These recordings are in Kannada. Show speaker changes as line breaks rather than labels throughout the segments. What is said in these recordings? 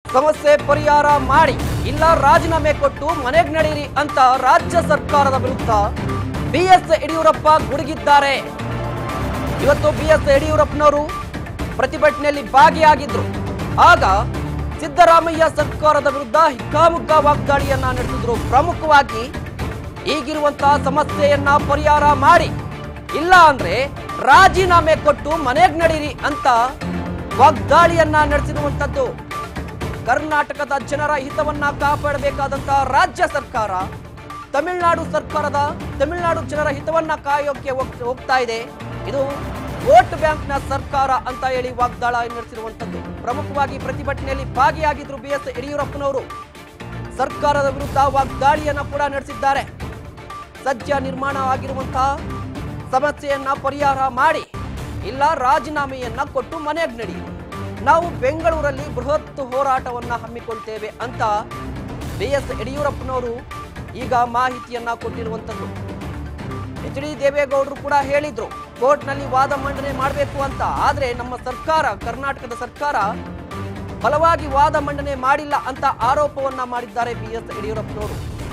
ಸಮಸ್ಯೆ ಪರಿಹಾರ ಮಾಡಿ ಇಲ್ಲ ರಾಜೀನಾಮೆ ಕೊಟ್ಟು ಮನೆಗೆ ನಡೀರಿ ಅಂತ ರಾಜ್ಯ ಸರ್ಕಾರದ ವಿರುದ್ಧ ಬಿ ಎಸ್ ಯಡಿಯೂರಪ್ಪ ಗುಡುಗಿದ್ದಾರೆ ಇವತ್ತು ಬಿ ಎಸ್ ಯಡಿಯೂರಪ್ಪನವರು ಪ್ರತಿಭಟನೆಯಲ್ಲಿ ಭಾಗಿಯಾಗಿದ್ರು ಆಗ ಸಿದ್ದರಾಮಯ್ಯ ಸರ್ಕಾರದ ವಿರುದ್ಧ ಹಿಗ್ಗಾಮುಗ್ಗಾ ವಾಗ್ದಾಳಿಯನ್ನ ನಡೆಸಿದ್ರು ಪ್ರಮುಖವಾಗಿ ಈಗಿರುವಂತಹ ಸಮಸ್ಯೆಯನ್ನ ಪರಿಹಾರ ಮಾಡಿ ಇಲ್ಲ ಅಂದ್ರೆ ರಾಜೀನಾಮೆ ಕೊಟ್ಟು ಮನೆಗೆ ನಡೀರಿ ಅಂತ ವಾಗ್ದಾಳಿಯನ್ನ ನಡೆಸಿರುವಂತದ್ದು ಕರ್ನಾಟಕದ ಜನರ ಹಿತವನ್ನ ಕಾಪಾಡಬೇಕಾದಂತಹ ರಾಜ್ಯ ಸರ್ಕಾರ ತಮಿಳುನಾಡು ಸರ್ಕಾರದ ತಮಿಳುನಾಡು ಜನರ ಹಿತವನ್ನ ಕಾಯೋಕೆ ಹೋಗ್- ಹೋಗ್ತಾ ಇದೆ ಇದು ವೋಟ್ ಬ್ಯಾಂಕ್ನ ಸರ್ಕಾರ ಅಂತ ಹೇಳಿ ವಾಗ್ದಾಳ ನಡೆಸಿರುವಂತದ್ದು ಪ್ರಮುಖವಾಗಿ ಪ್ರತಿಭಟನೆಯಲ್ಲಿ ಭಾಗಿಯಾಗಿದ್ರು ಬಿ ಎಸ್ ಯಡಿಯೂರಪ್ಪನವರು ಸರ್ಕಾರದ ವಿರುದ್ಧ ವಾಗ್ದಾಳಿಯನ್ನ ಕೂಡ ನಡೆಸಿದ್ದಾರೆ ಸದ್ಯ ನಿರ್ಮಾಣ ಆಗಿರುವಂತಹ ಸಮಸ್ಯೆಯನ್ನ ಪರಿಹಾರ ಮಾಡಿ ಇಲ್ಲ ರಾಜೀನಾಮೆಯನ್ನ ಕೊಟ್ಟು ಮನೆಗೆ ನಡೆಯಿರಿ ನಾವು ಬೆಂಗಳೂರಲ್ಲಿ ಬೃಹತ್ ಹೋರಾಟವನ್ನ ಹಮ್ಮಿಕೊಳ್ತೇವೆ ಅಂತ ಬಿ ಎಸ್ ಯಡಿಯೂರಪ್ಪನವರು ಈಗ ಮಾಹಿತಿಯನ್ನ ಕೊಟ್ಟಿರುವಂತದ್ದು ಎಚ್ ಡಿ ದೇವೇಗೌಡರು ಕೂಡ ಹೇಳಿದ್ರು ಕೋರ್ಟ್ನಲ್ಲಿ ವಾದ ಮಂಡನೆ ಮಾಡಬೇಕು ಅಂತ ಆದ್ರೆ ನಮ್ಮ ಸರ್ಕಾರ ಕರ್ನಾಟಕದ ಸರ್ಕಾರ ಬಲವಾಗಿ ವಾದ ಮಂಡನೆ ಮಾಡಿಲ್ಲ ಅಂತ ಆರೋಪವನ್ನ ಮಾಡಿದ್ದಾರೆ ಬಿ ಎಸ್ ಯಡಿಯೂರಪ್ಪನವರು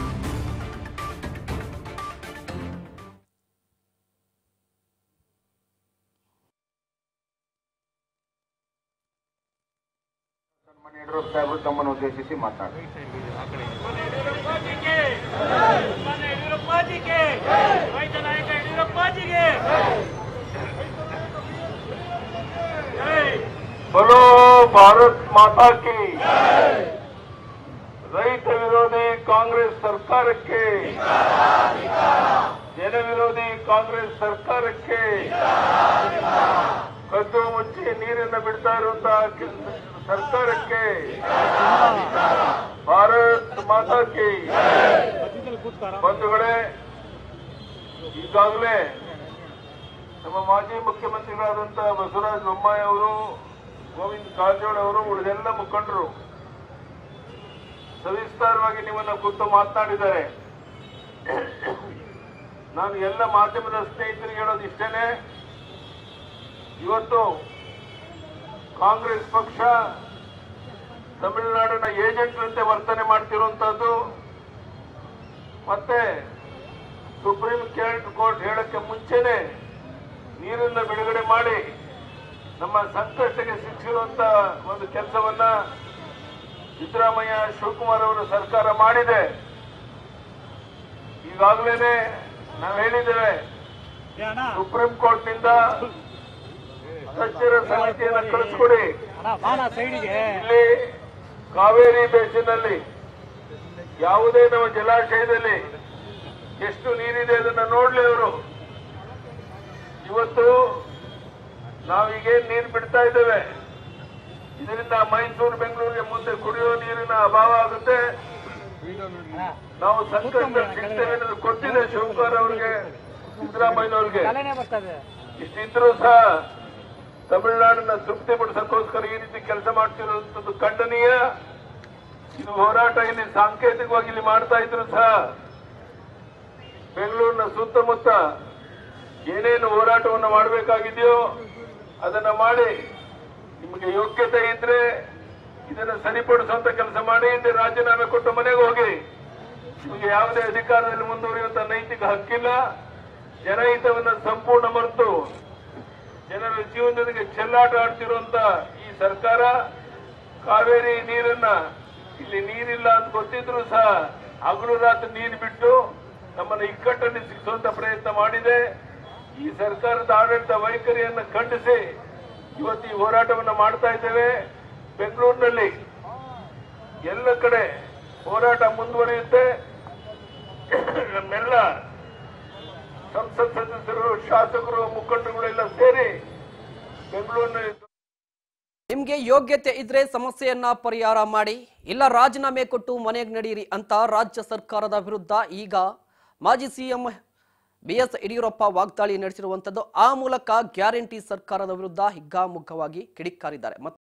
ಸನ್ಮಾನ್ಯ ಯಡಿಯೂರಪ್ಪ ಸಾಹೇಬರು ತಮ್ಮನ್ನು ಉದ್ದೇಶಿಸಿ ಮಾತನಾಡಿ
ಯಡಿಯೂರಪ್ಪಾಜಿಗೆ ಮಾನ್ಯ ಯಡಿಯೂರಪ್ಪಾಜಿಗೆ ರೈತ ನಾಯಕ ಯಡಿಯೂರಪ್ಪಾಜಿಗೆ ಜೈ
बोलो भारत माता की ರೈತ ವಿರೋಧಿ ಕಾಂಗ್ರೆಸ್ ಸರ್ಕಾರಕ್ಕೆ ಜನ ವಿರೋಧಿ ಕಾಂಗ್ರೆಸ್ ಸರ್ಕಾರಕ್ಕೆ ಕದ್ದು ಮುಚ್ಚಿ ನೀರನ್ನು ಬಿಡ್ತಾ ಇರುವಂತಹ ಕೆ- ಸರ್ಕಾರಕ್ಕೆ ಭಾರತ್ ಮಾತಾ ಕಿ ಬಂಧುಗಳೇ ಈಗಾಗಲೇ ನಮ್ಮ ಮಾಜಿ ಮುಖ್ಯಮಂತ್ರಿಗಳಾದಂತಹ ಬಸವರಾಜ ಬೊಮ್ಮಾಯಿ ಅವರು ಗೋವಿಂದ ಕಾರಜೋಳ ಅವರು ಉಳಿದೆಲ್ಲ ಮುಖಂಡರು ಸವಿಸ್ತಾರವಾಗಿ ನಿಮ್ಮನ್ನ ಕುರಿತು ಮಾತನಾಡಿದ್ದಾರೆ ನಾನು ಎಲ್ಲ ಮಾಧ್ಯಮದ ಸ್ನೇಹಿತರಿಗೆ ಹೇಳೋದು ಇಷ್ಟೇನೆ ಇವತ್ತು ಕಾಂಗ್ರೆಸ್ ಪಕ್ಷ ತಮಿಳುನಾಡಿನ ಏಜೆಂಟ್ರಂತೆ ವರ್ತನೆ ಮಾಡ್ತಿರುವಂತಹದ್ದು ಮತ್ತೆ ಸುಪ್ರೀಂ ಕೋರ್ಟ್ ಹೇಳಕ್ಕೆ ಮುಂಚೆನೆ ನೀರನ್ನ ಬಿಡುಗಡೆ ಮಾಡಿ ನಮ್ಮ ಸಂಕಷ್ಟಕ್ಕೆ ಸಿಕ್ಕಿರುವಂತ ಒಂದು ಕೆಲಸವನ್ನ ಸಿದ್ದರಾಮಯ್ಯ ಶಿವಕುಮಾರ್ ಅವರ ಸರ್ಕಾರ ಮಾಡಿದೆ ಈಗಾಗಲೇ ನಾವು ಹೇಳಿದ್ದೇವೆ ಸುಪ್ರೀಂ ಕೋರ್ಟ್ನಿಂದ ಸಚಿವರ ಸಮಿತಿಯನ್ನ ಕಳಿಸ್ಕೊಡಿ ಇಲ್ಲಿ ಕಾವೇರಿ ಬೇಸಿನಲ್ಲಿ ಯಾವುದೇ ನಮ್ಮ ಜಲಾಶಯದಲ್ಲಿ ಎಷ್ಟು ನೀರಿದೆ ಅದನ್ನ ನೋಡ್ಲಿ ಅವರು ಇವತ್ತು ನಾವೀಗೇನ್ ನೀರು ಬಿಡ್ತಾ ಇದ್ದೇವೆ ಇದರಿಂದ ಮೈಸೂರು ಬೆಂಗಳೂರಿಗೆ ಮುಂದೆ ಕುಡಿಯೋ ನೀರಿನ ಅಭಾವ ಆಗುತ್ತೆ ನಾವು ಸಂಕಷ್ಟ ಸಿಗ್ತೇವೆ ಅನ್ನೋದು ಗೊತ್ತಿದೆ ಶಿವಕುಮಾರ್ ಅವರಿಗೆ ಸಿದ್ದರಾಮಯ್ಯನವ್ರಿಗೆ ಇಷ್ಟಿದ್ರೂ ಸಹ ತಮಿಳುನಾಡನ್ನ ತೃಪ್ತಿ ಪಡಿಸಕ್ಕೋಸ್ಕರ ಈ ರೀತಿ ಕೆಲಸ ಮಾಡ್ತಿರುವಂತದ್ದು ಖಂಡನೀಯ ಇದು ಹೋರಾಟ ಇಲ್ಲಿ ಸಾಂಕೇತಿಕವಾಗಿ ಇಲ್ಲಿ ಮಾಡ್ತಾ ಇದ್ರು ಸಹ ಬೆಂಗಳೂರಿನ ಸುತ್ತಮುತ್ತ ಏನೇನು ಹೋರಾಟವನ್ನು ಮಾಡಬೇಕಾಗಿದೆಯೋ ಅದನ್ನ ಮಾಡಿ ನಿಮಗೆ ಯೋಗ್ಯತೆ ಇದ್ರೆ ಇದನ್ನ ಸರಿಪಡಿಸುವಂತ ಕೆಲಸ ಮಾಡಿ ಇಲ್ಲಿ ರಾಜೀನಾಮೆ ಕೊಟ್ಟು ಮನೆಗೆ ಹೋಗಿ ನಿಮಗೆ ಯಾವುದೇ ಅಧಿಕಾರದಲ್ಲಿ ಮುಂದುವರಿಯುವಂತ ನೈತಿಕ ಹಕ್ಕಿಲ್ಲ ಜನಹಿತವನ್ನ ಸಂಪೂರ್ಣ ಮರೆತು ಜನರ ಜೀವನದೊಂದಿಗೆ ಚೆಲ್ಲಾಟ ಆಡ್ತಿರುವಂತ ಈ ಸರ್ಕಾರ ಕಾವೇರಿ ನೀರನ್ನ ಇಲ್ಲಿ ನೀರಿಲ್ಲ ಅಂತ ಗೊತ್ತಿದ್ರು ಸಹ ಹಗಲು ರಾತ್ರಿ ನೀರು ಬಿಟ್ಟು ನಮ್ಮನ್ನ ಇಕ್ಕಟ್ಟನ್ನು ಸಿಕ್ಕಿಸುವಂತ ಪ್ರಯತ್ನ ಮಾಡಿದೆ ಈ ಸರ್ಕಾರದ ಆಡಳಿತ ವೈಖರಿಯನ್ನು ಖಂಡಿಸಿ ಇವತ್ತು ಈ ಹೋರಾಟವನ್ನು ಮಾಡ್ತಾ ಇದ್ದೇವೆ ಬೆಂಗಳೂರಿನಲ್ಲಿ ಎಲ್ಲ ಕಡೆ ಹೋರಾಟ ಮುಂದುವರಿಯುತ್ತೆ ನಮ್ಮೆಲ್ಲ ಸಂಸತ್ ಸದಸ್ಯರು ಶಾಸಕರು ಮುಖಂಡರುಗಳೆಲ್ಲ ಸೇರಿ ಬೆಂಗಳೂರಿನಲ್ಲಿ
ನಿಮ್ಗೆ ಯೋಗ್ಯತೆ ಇದ್ರೆ ಸಮಸ್ಯೆಯನ್ನ ಪರಿಹಾರ ಮಾಡಿ ಇಲ್ಲ ರಾಜೀನಾಮೆ ಕೊಟ್ಟು ಮನೆಗೆ ನಡೀರಿ ಅಂತ ರಾಜ್ಯ ಸರ್ಕಾರದ ವಿರುದ್ಧ ಈಗ ಮಾಜಿ ಸಿಎಂ ಬಿ ಎಸ್ ಯಡಿಯೂರಪ್ಪ ವಾಗ್ದಾಳಿ ನಡೆಸಿರುವಂತದ್ದು ಆ ಮೂಲಕ ಗ್ಯಾರಂಟಿ ಸರ್ಕಾರದ ವಿರುದ್ಧ ಹಿಗ್ಗಾಮುಗ್ಗವಾಗಿ ಕಿಡಿಕಾರಿದ್ದಾರೆ